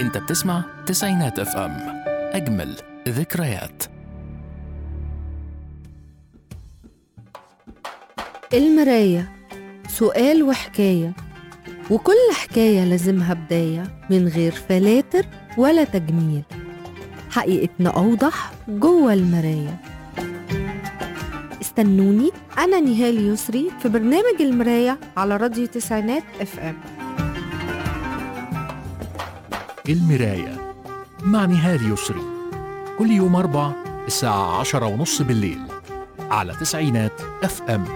انت بتسمع تسعينات اف ام اجمل ذكريات المراية سؤال وحكاية وكل حكاية لازمها بداية من غير فلاتر ولا تجميل حقيقتنا أوضح جوه المراية استنوني أنا نهال يسري في برنامج المراية على راديو تسعينات اف ام المراية مع نهال يسري كل يوم أربع الساعة عشرة ونص بالليل على تسعينات اف ام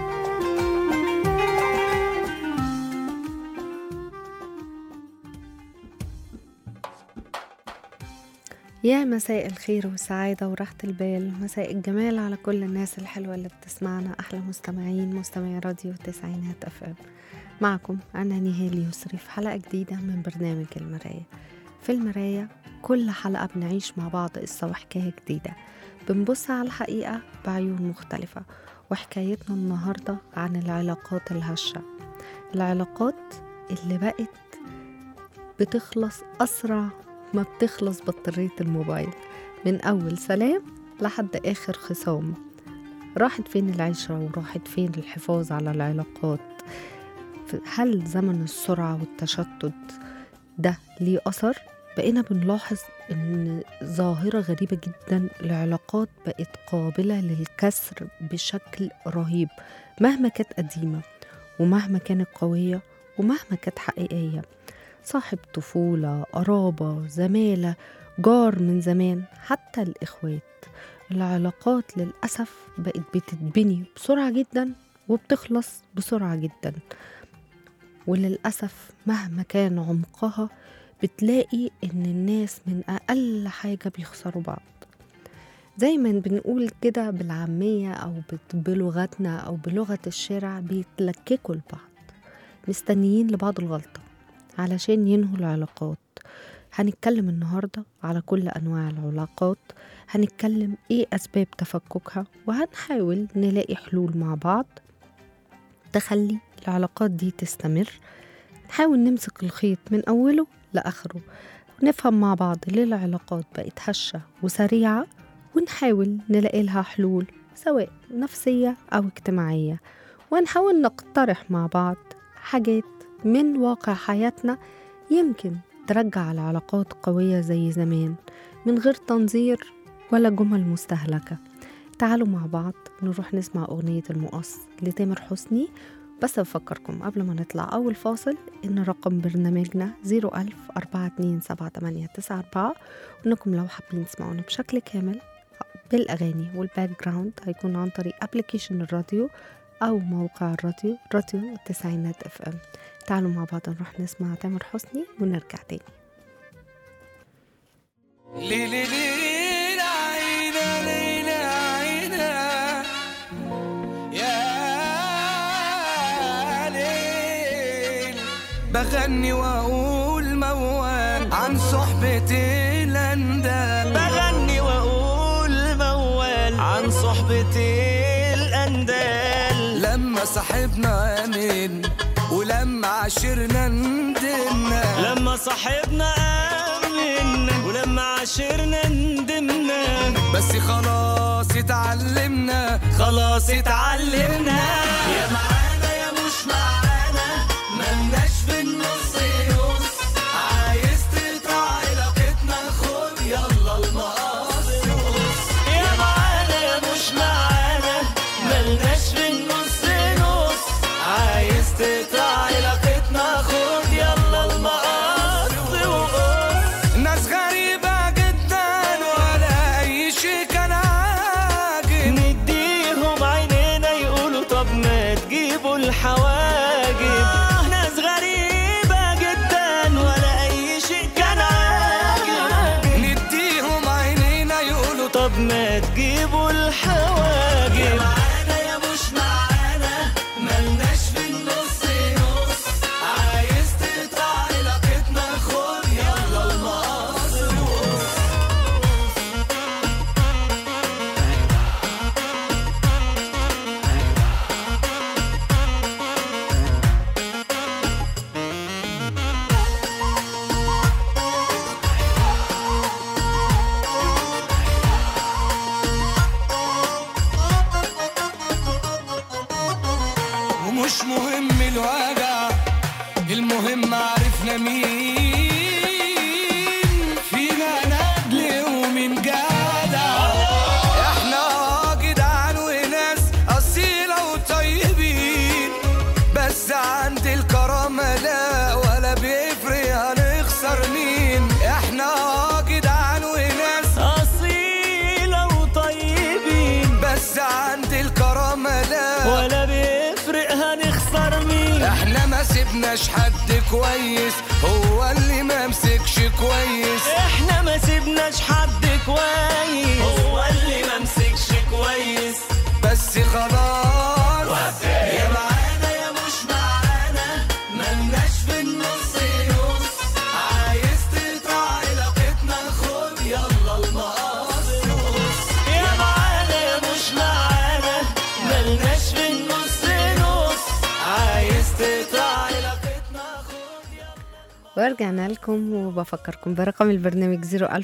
يا مساء الخير والسعادة وراحة البال مساء الجمال على كل الناس الحلوة اللي بتسمعنا أحلى مستمعين مستمعي راديو التسعينات أف أم معكم أنا نهال يسري في حلقة جديدة من برنامج المراية في المراية كل حلقة بنعيش مع بعض قصة وحكاية جديدة بنبص على الحقيقة بعيون مختلفة وحكايتنا النهاردة عن العلاقات الهشة العلاقات اللي بقت بتخلص أسرع ما بتخلص بطارية الموبايل من أول سلام لحد آخر خصام راحت فين العشرة وراحت فين الحفاظ على العلاقات هل زمن السرعة والتشتت ده ليه أثر؟ بقينا بنلاحظ إن ظاهرة غريبة جدا العلاقات بقت قابلة للكسر بشكل رهيب مهما كانت قديمة ومهما كانت قوية ومهما كانت حقيقية صاحب طفولة قرابة زمالة جار من زمان حتى الإخوات العلاقات للأسف بقت بتتبني بسرعة جدا وبتخلص بسرعة جدا وللأسف مهما كان عمقها بتلاقي إن الناس من أقل حاجة بيخسروا بعض زي ما بنقول كده بالعامية أو بت- بلغتنا أو بلغة الشارع بيتلككوا لبعض مستنيين لبعض الغلطة علشان ينهوا العلاقات هنتكلم النهاردة على كل أنواع العلاقات هنتكلم إيه أسباب تفككها وهنحاول نلاقي حلول مع بعض تخلي العلاقات دي تستمر نحاول نمسك الخيط من أوله لآخره ونفهم مع بعض ليه العلاقات بقت هشة وسريعة ونحاول نلاقي لها حلول سواء نفسية أو اجتماعية ونحاول نقترح مع بعض حاجات من واقع حياتنا يمكن ترجع العلاقات قوية زي زمان من غير تنظير ولا جمل مستهلكة تعالوا مع بعض نروح نسمع أغنية المقص لتامر حسني بس أفكركم قبل ما نطلع أول فاصل إن رقم برنامجنا 01000 427 وإنكم لو حابين تسمعونا بشكل كامل بالأغاني والباك جراوند هيكون عن طريق أبليكيشن الراديو أو موقع الراديو راديو التسعينات اف ام تعالوا مع بعض نروح نسمع تامر حسني ونرجع تاني ليلي ليلي عينا ليلي عينا يا ليل بغني واقول موال عن صحبة الاندال بغني واقول موال عن صحبة الاندال لما صاحبنا امن ولما عشرنا ندمنا لما صاحبنا امن ولما عاشرنا ندمنا بس خلاص اتعلمنا خلاص اتعلمنا يا معانا يا مش معانا ملناش في النص نص عايز تقطع علاقتنا خد يلا المقص يا معانا يا مش معانا ملناش في النص نص عايز تقطع علاقتنا خد يلا المقص وقص ناس غريبة جدا ولا أي شيء كان عاجب نديهم عينينا يقولوا طب ما تجيبوا الحواجب ناس غريبة جدا ولا أي شيء كان عاجب نديهم عينينا يقولوا طب ما تجيبوا الحواجب معانا يا مش معانا ملناش في النص نص المهم عرفنا مين فينا ندل ومين جدع احنا جدعان وناس اصيله وطيبين بس عند الكرامه لا ولا بيفرق هنخسر مين احنا جدعان وناس أصيلة وطيبين بس عند الكرامه لا ولا بيفرق هنخسر مين احنا ما سيبناش حد كويس هو اللي ما مسكش كويس احنا ما سيبناش حد كويس هو اللي ما مسكش كويس بس خلاص يا معانا يا مش معانا ملناش في النص نص عايز تقطع علاقتنا خد يلا المقص يا معانا يا مش معانا ملناش في النص نص عايز تقطع علاقتنا خد يلا ورجعنا لكم وبفكركم برقم البرنامج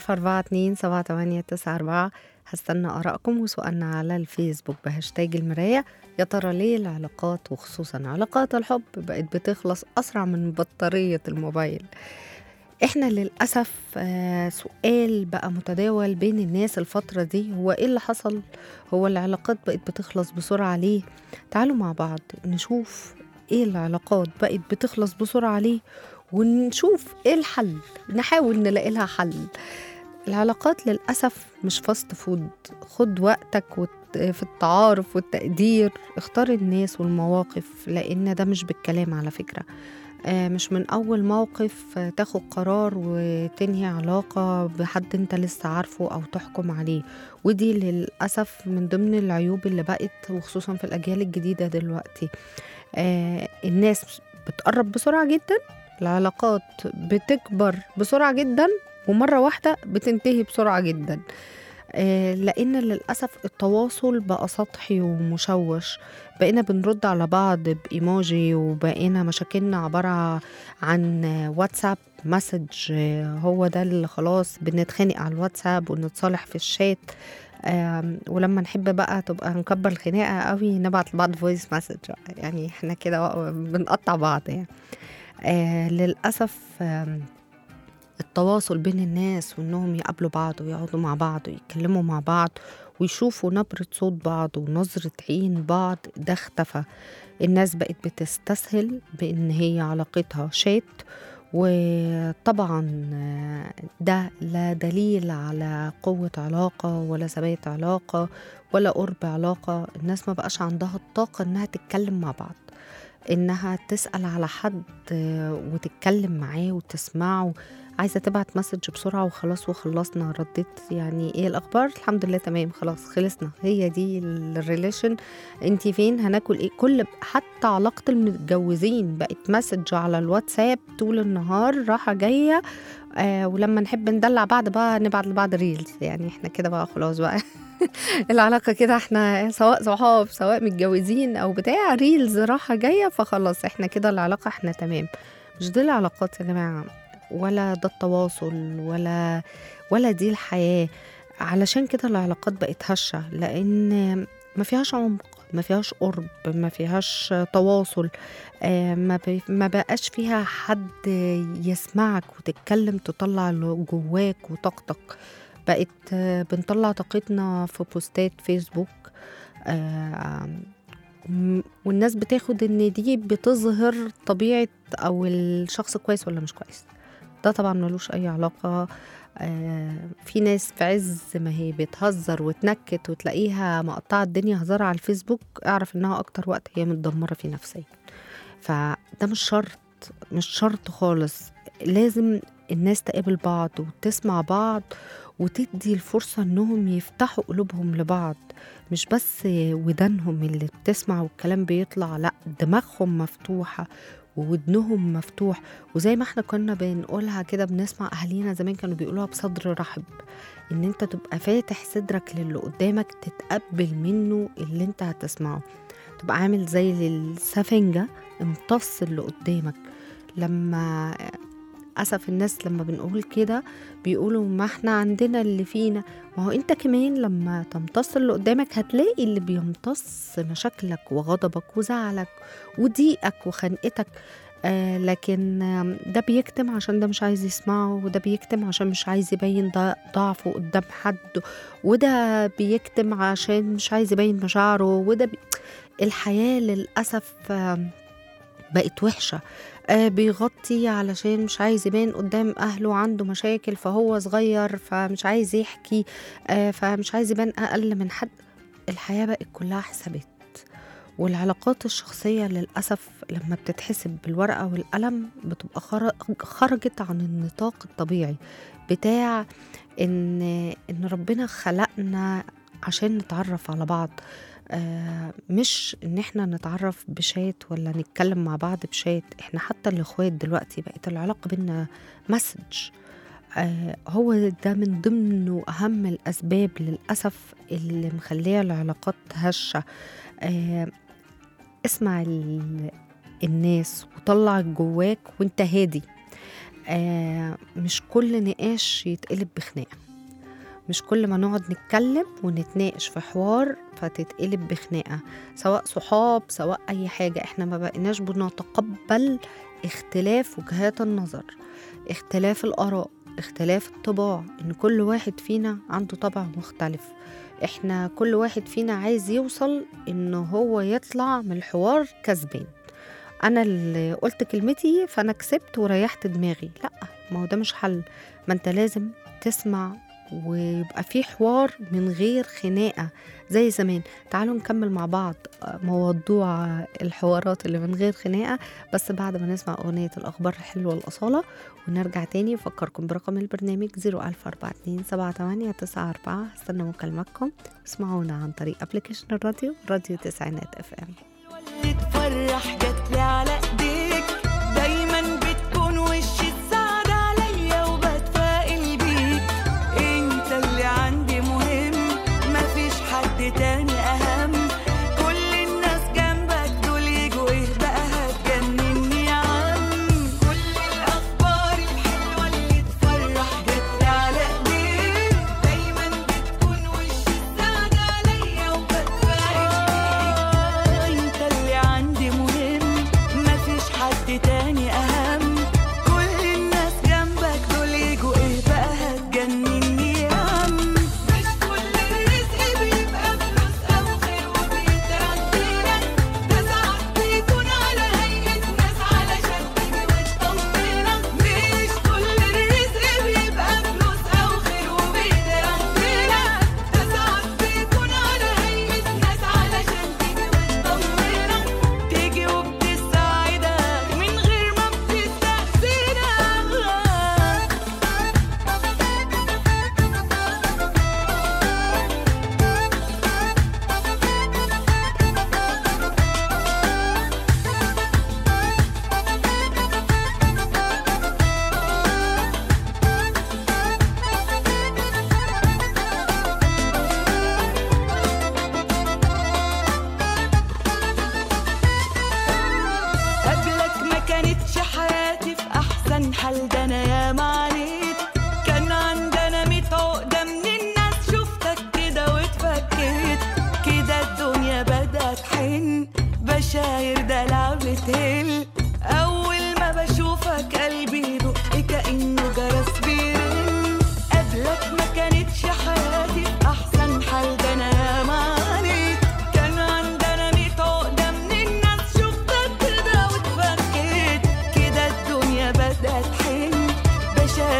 004278994 هستنى آرائكم وسؤالنا على الفيسبوك بهاشتاج المراية يا ترى ليه العلاقات وخصوصا علاقات الحب بقت بتخلص أسرع من بطارية الموبايل احنا للأسف آه، سؤال بقى متداول بين الناس الفترة دي هو ايه اللي حصل هو العلاقات بقت بتخلص بسرعة ليه تعالوا مع بعض نشوف ايه العلاقات بقت بتخلص بسرعة ليه ونشوف ايه الحل نحاول نلاقي لها حل العلاقات للأسف مش فاست فود خد وقتك وت... في التعارف والتقدير اختار الناس والمواقف لأن ده مش بالكلام على فكرة آه، مش من أول موقف آه، تاخد قرار وتنهي علاقة بحد انت لسه عارفه أو تحكم عليه ودي للأسف من ضمن العيوب اللي بقت وخصوصا في الأجيال الجديدة دلوقتي آه، الناس بتقرب بسرعة جدا العلاقات بتكبر بسرعة جدا ومرة واحدة بتنتهي بسرعة جدا آه، لأن للأسف التواصل بقى سطحي ومشوش بقينا بنرد على بعض بإيموجي وبقينا مشاكلنا عبارة عن واتساب مسج آه، هو ده اللي خلاص بنتخانق على الواتساب ونتصالح في الشات آم، ولما نحب بقى تبقى نكبر الخناقة قوي نبعت لبعض فويس مسج يعني احنا كده بنقطع بعض يعني آه للأسف آم، التواصل بين الناس وانهم يقابلوا بعض ويقعدوا مع بعض ويتكلموا مع بعض ويشوفوا نبرة صوت بعض ونظرة عين بعض ده اختفى الناس بقت بتستسهل بان هي علاقتها شات وطبعا آه، ده لا دليل على قوة علاقة ولا ثبات علاقة ولا قرب علاقة الناس ما بقاش عندها الطاقة انها تتكلم مع بعض انها تسأل على حد آه، وتتكلم معاه وتسمعه عايزة تبعت مسج بسرعة وخلاص وخلصنا رديت يعني ايه الأخبار الحمد لله تمام خلاص خلصنا هي دي الريليشن انتي فين هناكل ايه كل حتى علاقة المتجوزين بقت مسج على الواتساب طول النهار راحة جاية آه ولما نحب ندلع بعض بقى نبعت لبعض ريلز يعني احنا كده بقى خلاص بقى العلاقة كده احنا سواء صحاب سواء متجوزين او بتاع ريلز راحة جاية فخلاص احنا كده العلاقة احنا تمام مش دي العلاقات يا جماعة ولا ده التواصل ولا ولا دي الحياة علشان كده العلاقات بقت هشة لأن ما فيهاش عمق ما فيهاش قرب ما فيهاش تواصل آه، ما بي- ما بقاش فيها حد يسمعك وتتكلم تطلع اللي جواك وطاقتك بقت آه، بنطلع طاقتنا في بوستات فيسبوك آه، م- والناس بتاخد ان دي بتظهر طبيعة او الشخص كويس ولا مش كويس ده طبعا ملوش اي علاقة آه، في ناس في عز ما هي بتهزر وتنكت وتلاقيها مقطعة الدنيا هزار على الفيسبوك اعرف انها اكتر وقت هي متدمرة فيه نفسيا فده مش شرط مش شرط خالص لازم الناس تقابل بعض وتسمع بعض وتدي الفرصة انهم يفتحوا قلوبهم لبعض مش بس ودانهم اللي بتسمع والكلام بيطلع لا دماغهم مفتوحة وودنهم مفتوح وزي ما احنا كنا بنقولها كده بنسمع اهالينا زمان كانوا بيقولوها بصدر رحب ان انت تبقى فاتح صدرك للي قدامك تتقبل منه اللي انت هتسمعه تبقى عامل زي السفنجة امتص اللي قدامك لما للأسف الناس لما بنقول كده بيقولوا ما احنا عندنا اللي فينا ما هو انت كمان لما تمتص اللي قدامك هتلاقي اللي بيمتص مشاكلك وغضبك وزعلك وضيقك وخنقتك آه لكن آم، ده بيكتم عشان ده مش عايز يسمعه وده بيكتم عشان مش عايز يبين ضع- ضعفه قدام حد وده بيكتم عشان مش عايز يبين مشاعره وده بي... الحياة للأسف آم، بقت وحشة آه بيغطي علشان مش عايز يبان قدام أهله عنده مشاكل فهو صغير فمش عايز يحكي آه فمش عايز يبان أقل من حد الحياة بقت كلها حسابات والعلاقات الشخصية للأسف لما بتتحسب بالورقة والقلم بتبقى خر- خرجت عن النطاق الطبيعي بتاع إن إن ربنا خلقنا عشان نتعرف على بعض آه مش ان احنا نتعرف بشات ولا نتكلم مع بعض بشات احنا حتى الاخوات دلوقتي بقت العلاقة بينا مسج آه هو ده من ضمن واهم الاسباب للاسف اللي مخليه العلاقات هشه آه اسمع ال- الناس وطلع جواك وانت هادي آه مش كل نقاش يتقلب بخناقه مش كل ما نقعد نتكلم ونتناقش في حوار فتتقلب بخناقه سواء صحاب سواء اي حاجه احنا ما بقيناش بنتقبل اختلاف وجهات النظر اختلاف الاراء اختلاف الطباع ان كل واحد فينا عنده طبع مختلف احنا كل واحد فينا عايز يوصل ان هو يطلع من الحوار كسبان انا اللي قلت كلمتي فانا كسبت وريحت دماغي لا ما هو ده مش حل ما انت لازم تسمع ويبقى في حوار من غير خناقة زي زمان تعالوا نكمل مع بعض موضوع الحوارات اللي من غير خناقة بس بعد ما نسمع أغنية الأخبار الحلوة الأصالة ونرجع تاني أفكركم برقم البرنامج 004278994 هستنى مكالماتكم اسمعونا عن طريق ابلكيشن الراديو راديو تسعينات اف ام اللي تفرح جاتلي على ايديك دايما بتكون وش السعد عليا وبتفائل بيك انت اللي عندي مهم مفيش حد تاني اهم كل الناس جنبك دول يجوا ايه بقى هتجنني يا عم كل الاخبار الحلوه اللي تفرح جاتلي على ايديك دايما بتكون وش السعد عليا وبتفائل بيك انت اللي عندي مهم مفيش حد تاني اهم كل الناس جنبك دول يجوا ايه بقى هتجنني يا عم مش كل الرزق بيبقى فلوس او خير وبيتربينا ده ساعات بيكون على هيئة ناس علشان تيجي وتطمنا مش كل الرزق بيبقى فلوس او خير وبيتربينا ده ساعات بيكون على هيئة ناس علشان تيجي وتطمنا تيجي وبتساعدك من غير ما بتستأذنك قبلك ما كانتش حياتي في احسن حال ده انا يا معانيت كان عندنا ميت عقده من الناس شفتك كده واتفكيت كده الدنيا بدات حن بشاير دلع بتهل اول ما بشوفك قلبي يدق كانه جرس بيرن قبلك ما كانتش حياتي في احسن حال ده انا يا معانيت كان عندنا ميت عقده من الناس شفتك كده واتفكيت كده الدنيا بدات حن بشاير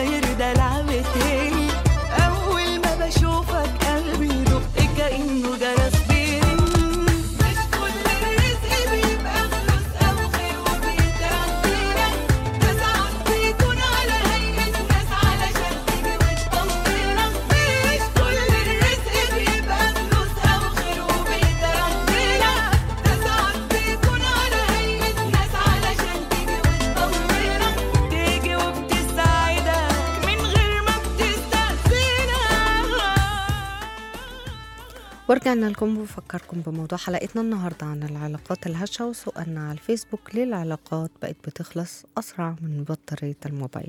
ورجعنا لكم وبفكركم بموضوع حلقتنا النهاردة عن العلاقات الهشة وسؤالنا على الفيسبوك ليه العلاقات بقت بتخلص أسرع من بطارية الموبايل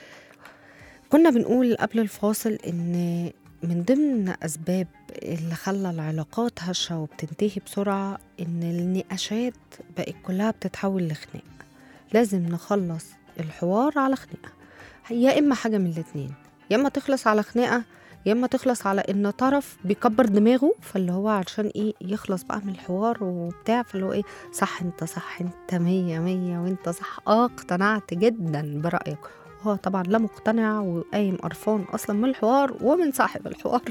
كنا بنقول قبل الفاصل إن من ضمن أسباب اللي خلى العلاقات هشة وبتنتهي بسرعة إن النقاشات بقت كلها بتتحول لخناق لازم نخلص الحوار على خناقة يا إما حاجة من الاتنين يا إما تخلص على خناقة يا اما تخلص على ان طرف بيكبر دماغه فاللي هو علشان ايه يخلص بقى من الحوار وبتاع فاللي هو ايه صح انت صح انت مية مية وانت صح اه اقتنعت جدا برأيك هو طبعا لا مقتنع وقايم قرفان اصلا من الحوار ومن صاحب الحوار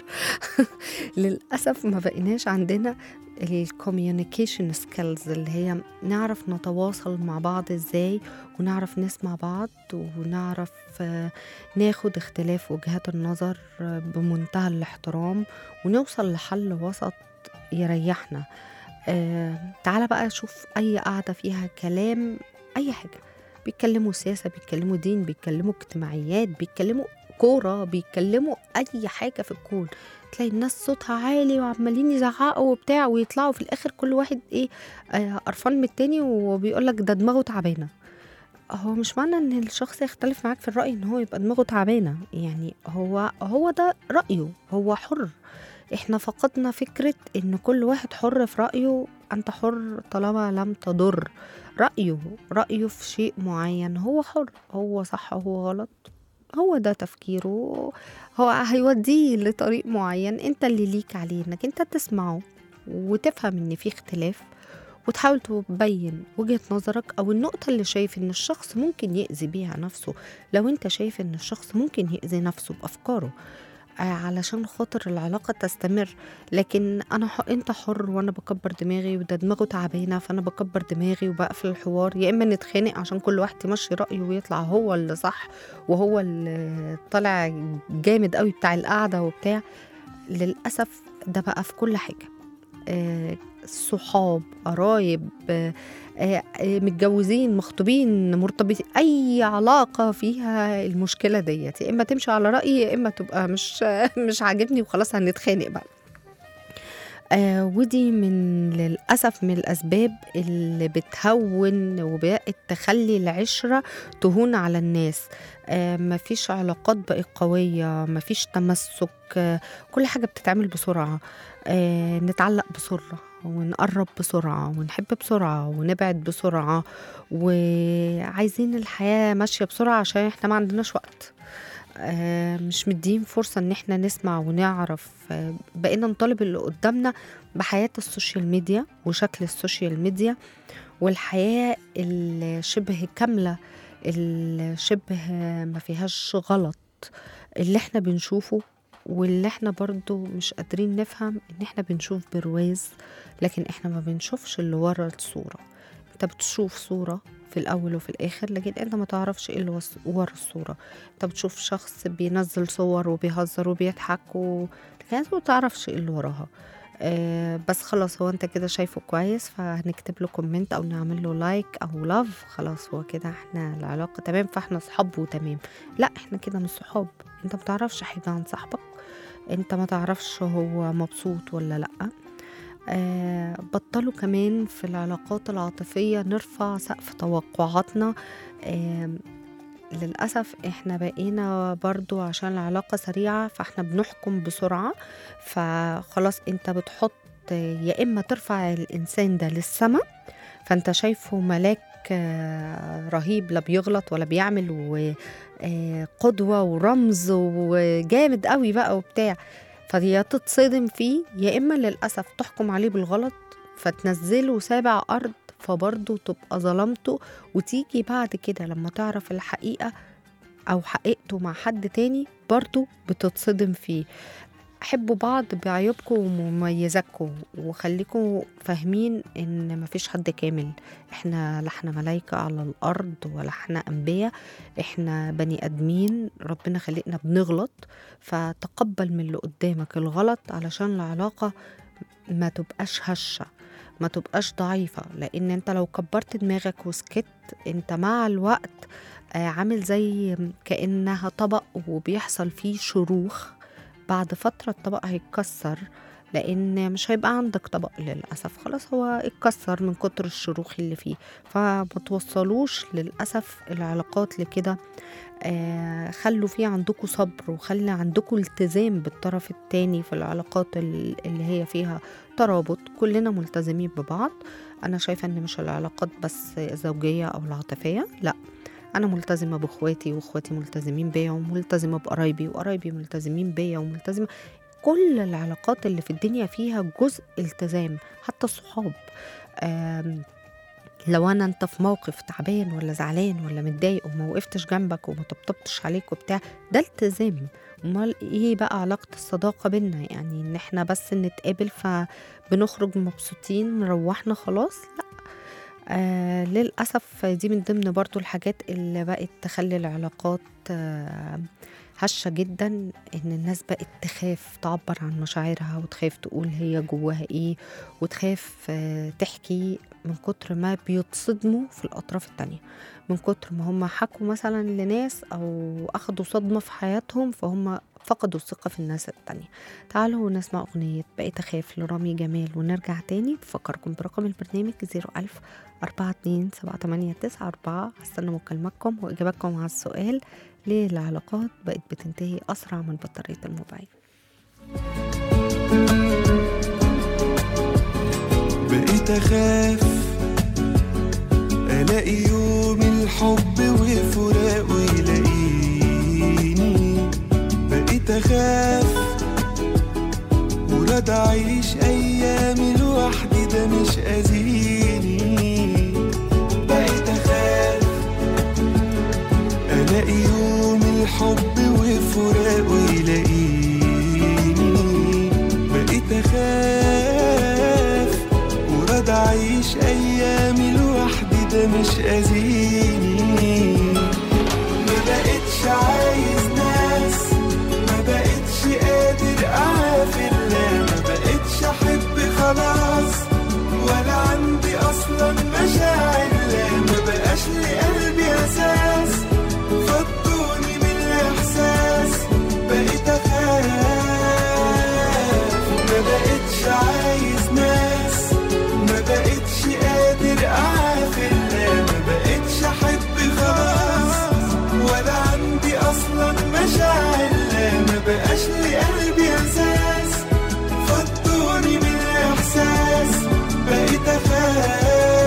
للاسف ما بقيناش عندنا الكوميونيكيشن سكيلز اللي هي نعرف نتواصل مع بعض ازاي ونعرف نسمع بعض ونعرف آه، ناخد اختلاف وجهات النظر آه، بمنتهى الاحترام ونوصل لحل وسط يريحنا آه تعالى بقى شوف اي قعده فيها كلام اي حاجه بيتكلموا سياسه بيتكلموا دين بيتكلموا اجتماعيات بيتكلموا كوره بيتكلموا اي حاجه في الكون تلاقي الناس صوتها عالي وعمالين يزعقوا وبتاع ويطلعوا في الاخر كل واحد ايه آه، قرفان من التاني وبيقول لك ده دماغه تعبانه هو مش معنى ان الشخص يختلف معاك في الرأي ان هو يبقى دماغه تعبانة يعني هو هو ده رأيه هو حر احنا فقدنا فكرة ان كل واحد حر في رأيه انت حر طالما لم تضر رأيه رأيه في شيء معين هو حر هو صح هو غلط هو ده تفكيره هو هيوديه لطريق معين انت اللي ليك عليه انك انت تسمعه وتفهم ان في اختلاف وتحاول تبين وجهة نظرك أو النقطة اللي شايف إن الشخص ممكن يأذي بيها نفسه لو أنت شايف إن الشخص ممكن يأذي نفسه بأفكاره آه، علشان خاطر العلاقة تستمر لكن أنا ح... أنت حر وأنا بكبر دماغي وده دماغه تعبانة فأنا بكبر دماغي وبقفل الحوار يا إما نتخانق عشان كل واحد يمشي رأيه ويطلع هو اللي صح وهو اللي طالع جامد قوي بتاع القعدة وبتاع للأسف ده بقى في كل حاجة آه، صحاب قرايب آه، آه، آه، متجوزين مخطوبين مرتبطين اي علاقه فيها المشكله ديت يا اما تمشي على رايي يا اما تبقى مش مش عاجبني وخلاص هنتخانق بقى آه ودي من للأسف من الأسباب اللي بتهون وبقت تخلي العشرة تهون على الناس آه مفيش علاقات بقت قوية مفيش تمسك آه كل حاجة بتتعمل بسرعة آه نتعلق بسرعة ونقرب بسرعة ونحب بسرعة ونبعد بسرعة وعايزين الحياة ماشية بسرعة عشان احنا ما عندناش وقت آه، مش مدين فرصة ان احنا نسمع ونعرف آه، بقينا نطالب اللي قدامنا بحياة السوشيال ميديا وشكل السوشيال ميديا والحياة الشبه كاملة الشبه ما فيهاش غلط اللي احنا بنشوفه واللي احنا برضو مش قادرين نفهم ان احنا بنشوف برواز لكن احنا ما بنشوفش اللي ورا الصورة انت بتشوف صورة في الاول وفي الاخر لكن انت ما تعرفش ايه اللي وس- ورا الصورة انت بتشوف شخص بينزل صور وبيهزر وبيضحك و... لكن انت ما تعرفش ايه اللي وراها آه بس خلاص هو انت كده شايفه كويس فهنكتب له كومنت او نعمل له لايك او لاف خلاص هو كده احنا العلاقه تمام فاحنا صحاب وتمام لا احنا كده مش صحاب انت ما تعرفش حاجه عن صاحبك انت ما تعرفش هو مبسوط ولا لا آه بطلوا كمان في العلاقات العاطفية نرفع سقف توقعاتنا آه للأسف احنا بقينا برضو عشان العلاقة سريعة فاحنا بنحكم بسرعة فخلاص انت بتحط يا إما ترفع الإنسان ده للسما فانت شايفه ملاك آه، رهيب لا بيغلط ولا بيعمل وقدوة ورمز وجامد قوي بقى وبتاع فيا تتصدم فيه يا إما للأسف تحكم عليه بالغلط فتنزله سابع أرض فبرضه تبقى ظلمته وتيجي بعد كده لما تعرف الحقيقة أو حقيقته مع حد تاني برضه بتتصدم فيه حبوا بعض بعيوبكم ومميزاتكم وخليكم فاهمين ان مفيش حد كامل احنا لا احنا ملايكة على الارض ولا احنا انبياء احنا بني ادمين ربنا خلقنا بنغلط فتقبل من اللي قدامك الغلط علشان العلاقة ما تبقاش هشة ما تبقاش ضعيفة لأن أنت لو كبرت دماغك وسكت أنت مع الوقت آه، عامل زي كأنها طبق وبيحصل فيه شروخ بعد فترة الطبق هيتكسر لان مش هيبقى عندك طبق للاسف خلاص هو اتكسر من كتر الشروخ اللي فيه فما توصلوش للاسف العلاقات لكده آه خلوا في عندكم صبر وخلي عندكم التزام بالطرف التاني في العلاقات ال- اللي هي فيها ترابط كلنا ملتزمين ببعض انا شايفه ان مش العلاقات بس الزوجيه او العاطفيه لا انا ملتزمه باخواتي واخواتي ملتزمين بيا وملتزمه بقرايبي وقرايبي ملتزمين بيا وملتزمه كل العلاقات اللي في الدنيا فيها جزء التزام حتى الصحاب آم، لو انا انت في موقف تعبان ولا زعلان ولا متضايق وما وقفتش جنبك وما طبطبتش عليك وبتاع ده التزام امال ايه بقى علاقه الصداقه بينا يعني ان احنا بس نتقابل فبنخرج مبسوطين روحنا خلاص لا آه للأسف دي من ضمن برضو الحاجات اللي بقت تخلي العلاقات آه هشة جدا إن الناس بقت تخاف تعبر عن مشاعرها وتخاف تقول هي جواها إيه وتخاف آه تحكي من كتر ما بيتصدموا في الأطراف التانية من كتر ما هم حكوا مثلا لناس أو أخدوا صدمة في حياتهم فهم فقدوا الثقة في الناس التانية تعالوا نسمع أغنية بقيت أخاف لرامي جمال ونرجع تاني بفكركم برقم البرنامج 01000 أربعة اتنين سبعة تمانية تسعة أربعة هستنى مكالمتكم وإجاباتكم على السؤال ليه العلاقات بقت بتنتهي أسرع من بطارية الموبايل بقيت اخاف الاقي يوم الحب وفراقه يلاقيني بقيت اخاف مراد اعيش ايامي لوحدي ده مش اذيني بقيت اخاف الاقي يوم الحب وفراقه يلاقيني بقيت اخاف مراد اعيش ايامي لوحدي ده مش اذيني ما بقتش عايز ناس ما بقتش قادر اعافر لا ما بقتش احب خلاص ولا عندي اصلا مشاعر لا ما بقاش لقلبي اساس فضوني من الاحساس بقيت اخاف ما بقتش عايز ناس ما بقتش قادر اعافر لا ما بقتش احب خلاص ولا عندي اصلا مشاعر لا ما بقاش لقلبي اساس فضوني من الاحساس بقيت اخاف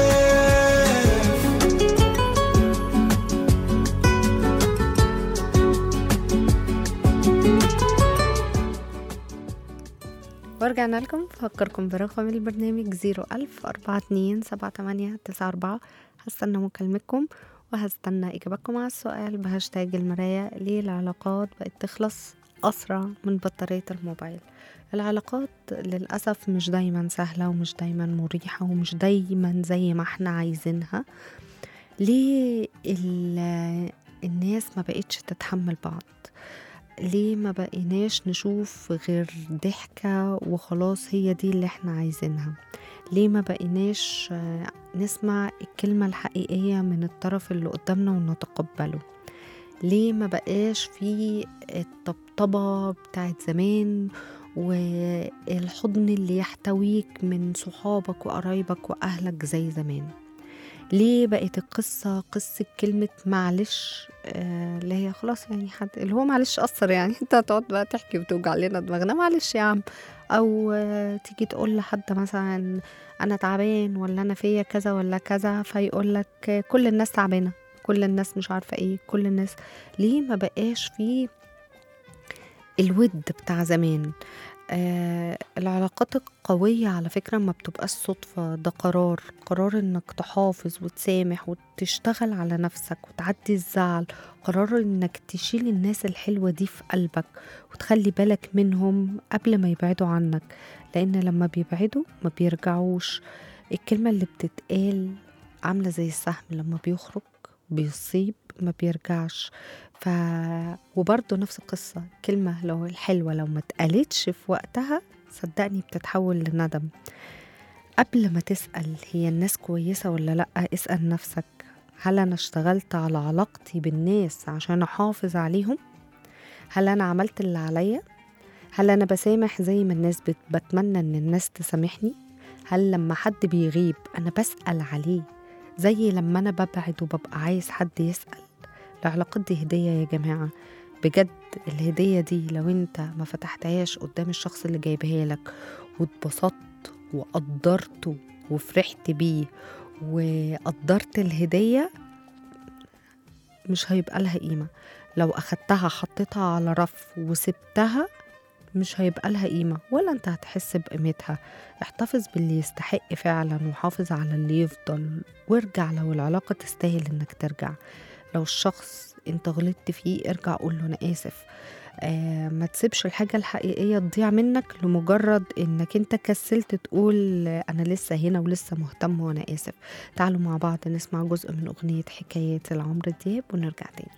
ورجعنا لكم فكركم برقم البرنامج زيرو ألف أربعة اتنين سبعة تمانية تسعة أربعة هستنى مكالمتكم وهستنى إجابتكم على السؤال بهاشتاج المراية ليه العلاقات بقت تخلص أسرع من بطارية الموبايل العلاقات للأسف مش دايما سهلة ومش دايما مريحة ومش دايما زي ما احنا عايزينها ليه ال- الناس ما بقتش تتحمل بعض ليه ما بقيناش نشوف غير ضحكة وخلاص هي دي اللي احنا عايزينها ليه ما بقيناش آه، نسمع الكلمة الحقيقية من الطرف اللي قدامنا ونتقبله ليه ما بقاش في الطبطبة بتاعت زمان والحضن اللي يحتويك من صحابك وقرايبك وأهلك زي زمان ليه بقت القصة قصة كلمة معلش آه، اللي هي خلاص يعني حد اللي هو معلش أثر يعني انت هتقعد بقى تحكي وتوجع لنا دماغنا معلش يا عم أو آه، تيجي تقول لحد مثلا أنا تعبان ولا أنا فيا كذا ولا كذا فيقول لك كل الناس تعبانة كل الناس مش عارفة ايه كل الناس ليه ما بقاش فيه الود بتاع زمان آه العلاقات القوية على فكرة ما بتبقاش صدفة ده قرار قرار انك تحافظ وتسامح وتشتغل على نفسك وتعدي الزعل قرار انك تشيل الناس الحلوة دي في قلبك وتخلي بالك منهم قبل ما يبعدوا عنك لان لما بيبعدوا ما بيرجعوش الكلمة اللي بتتقال عاملة زي السهم لما بيخرج بيصيب ما بيرجعش ف وبرضه نفس القصة كلمة لو الحلوة لو ما اتقالتش في وقتها صدقني بتتحول لندم قبل ما تسأل هي الناس كويسة ولا لأ اسأل نفسك هل أنا اشتغلت على علاقتي بالناس عشان أحافظ عليهم هل أنا عملت اللي عليا هل أنا بسامح زي ما الناس بت... بتمنى إن الناس تسامحني هل لما حد بيغيب أنا بسأل عليه زي لما أنا ببعد وببقى عايز حد يسأل العلاقات دي هدية يا جماعة بجد الهدية دي لو انت ما فتحتهاش قدام الشخص اللي جايبها لك واتبسطت وقدرته وفرحت بيه وقدرت الهدية مش هيبقى لها قيمة لو أخدتها حطيتها على رف وسبتها مش هيبقى لها قيمة ولا انت هتحس بقيمتها احتفظ باللي يستحق فعلا وحافظ على اللي يفضل وارجع لو العلاقة تستاهل انك ترجع لو الشخص انت غلطت فيه ارجع قول له انا اسف آه ما تسيبش الحاجة الحقيقية تضيع منك لمجرد انك انت كسلت تقول آه، انا لسه هنا ولسه مهتم وانا اسف تعالوا مع بعض نسمع جزء من اغنية حكايات لعمرو دياب ونرجع تاني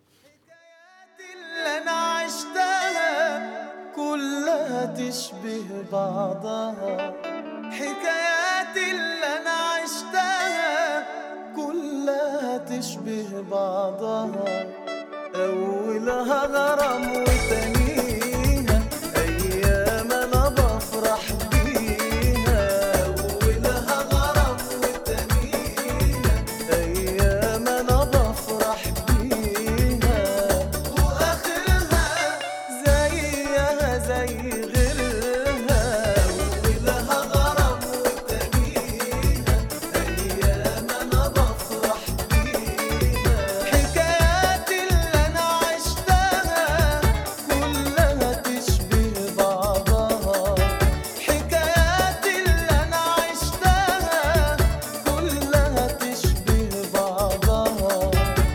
اللي انا عشتها كلها تشبه بعضها حكايات اللي انا عشتها كلها تشبه بعضها اولها غرام وتانيها ايام انا بفرح بيها اولها غرام وتانيها ايام انا بفرح بيها واخرها زيها زي غيرها ولها غرام وتانيها ايام انا بفرح بيها حكايات اللي انا عشتها كلها تشبه بعضها حكايات اللي انا عشتها كلها تشبه بعضها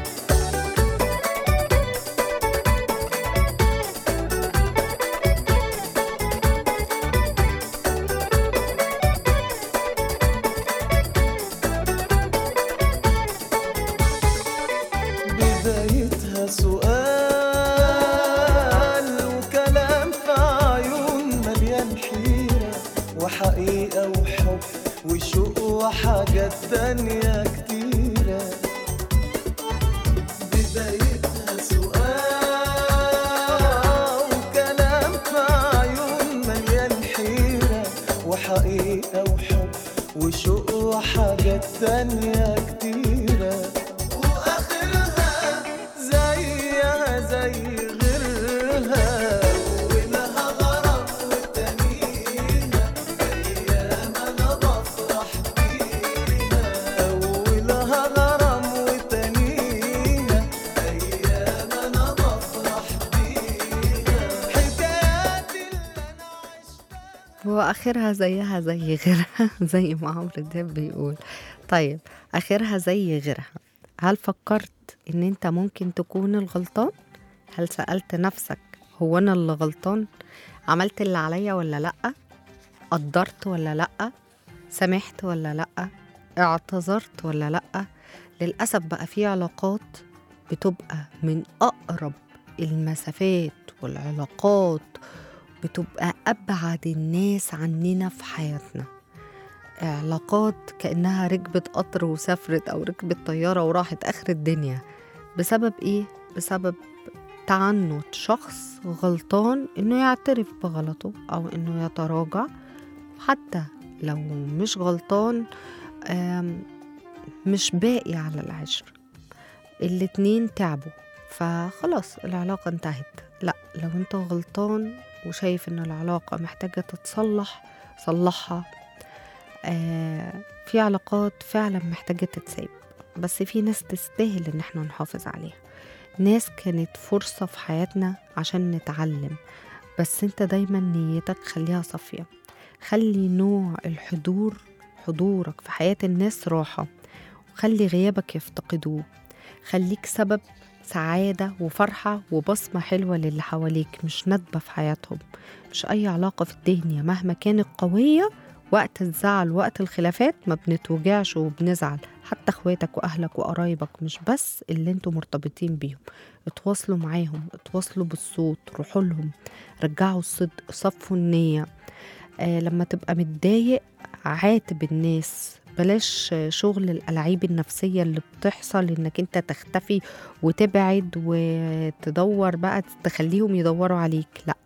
بدايتها سؤال وكلام في عيون مليان حيرة وحقيقة وحب وشوق وحاجات تانية كتيرة بدايتها سؤال وكلام في عيون مليان حيرة وحقيقة وحب وشوق وحاجات تانية كتيرة وآخرها زيها زي غيرها ولها غرام وتانيها أيام أنا بفرح بيها أولها غرام وتانيها أيام أنا بفرح بيها حكايات اللي أنا عشتها واخرها زيها زي غيرها زي ما عمرو دياب بيقول طيب اخرها زي غيرها هل فكرت ان انت ممكن تكون الغلطان هل سألت نفسك هو انا اللي غلطان عملت اللي عليا ولا لا قدرت ولا لا سمحت ولا لا اعتذرت ولا لا للاسف بقى في علاقات بتبقى من اقرب المسافات والعلاقات بتبقى أبعد الناس عننا في حياتنا علاقات كأنها ركبت قطر وسافرت أو ركبت طيارة وراحت آخر الدنيا بسبب إيه؟ بسبب تعنت شخص غلطان إنه يعترف بغلطه أو إنه يتراجع حتى لو مش غلطان آم، مش باقي على العشرة الاتنين تعبوا فخلاص العلاقة انتهت لا لو انت غلطان وشايف ان العلاقة محتاجة تتصلح صلحها آه في علاقات فعلا محتاجة تتساب بس في ناس تستاهل ان احنا نحافظ عليها ناس كانت فرصة في حياتنا عشان نتعلم بس انت دايما نيتك خليها صافية خلي نوع الحضور حضورك في حياة الناس راحة وخلي غيابك يفتقدوه خليك سبب سعادة وفرحة وبصمة حلوة للي حواليك مش ندبة في حياتهم مش أي علاقة في الدنيا مهما كانت قوية وقت الزعل وقت الخلافات ما بنتوجعش وبنزعل حتى اخواتك واهلك وقرايبك مش بس اللي انتوا مرتبطين بيهم اتواصلوا معاهم اتواصلوا بالصوت روحوا لهم رجعوا الصدق صفوا النية آه لما تبقى متضايق عاتب الناس بلاش شغل الألعاب النفسية اللي بتحصل إنك أنت تختفي وتبعد وتدور بقى تخليهم يدوروا عليك لأ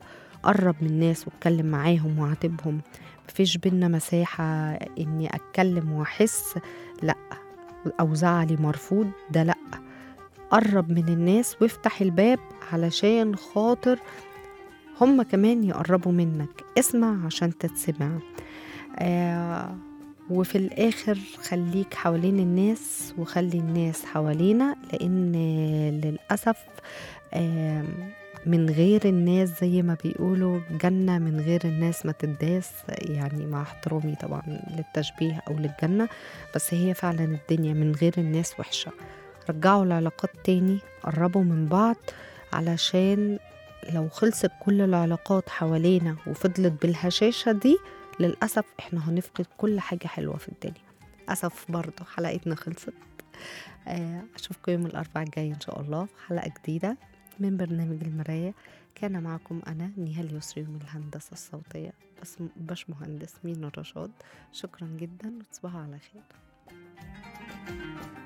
قرب من الناس واتكلم معاهم وعاتبهم مفيش بينا مساحة إني أتكلم وأحس لأ أو زعلي مرفوض ده لأ قرب من الناس وافتح الباب علشان خاطر هما كمان يقربوا منك اسمع عشان تتسمع آه وفي الآخر خليك حوالين الناس وخلي الناس حوالينا لأن للأسف آه من غير الناس زي ما بيقولوا جنة من غير الناس ما تداس يعني مع احترامي طبعا للتشبيه أو للجنة بس هي فعلا الدنيا من غير الناس وحشة رجعوا العلاقات تاني قربوا من بعض علشان لو خلصت كل العلاقات حوالينا وفضلت بالهشاشة دي للأسف احنا هنفقد كل حاجة حلوة في الدنيا أسف برضه حلقتنا خلصت آه، أشوفكم يوم الأربعاء الجاي إن شاء الله في حلقة جديدة من برنامج المراية كان معكم أنا نهال يسري من الهندسة الصوتية بس باش مهندس مين الرشاد شكرا جدا وتصبحوا على خير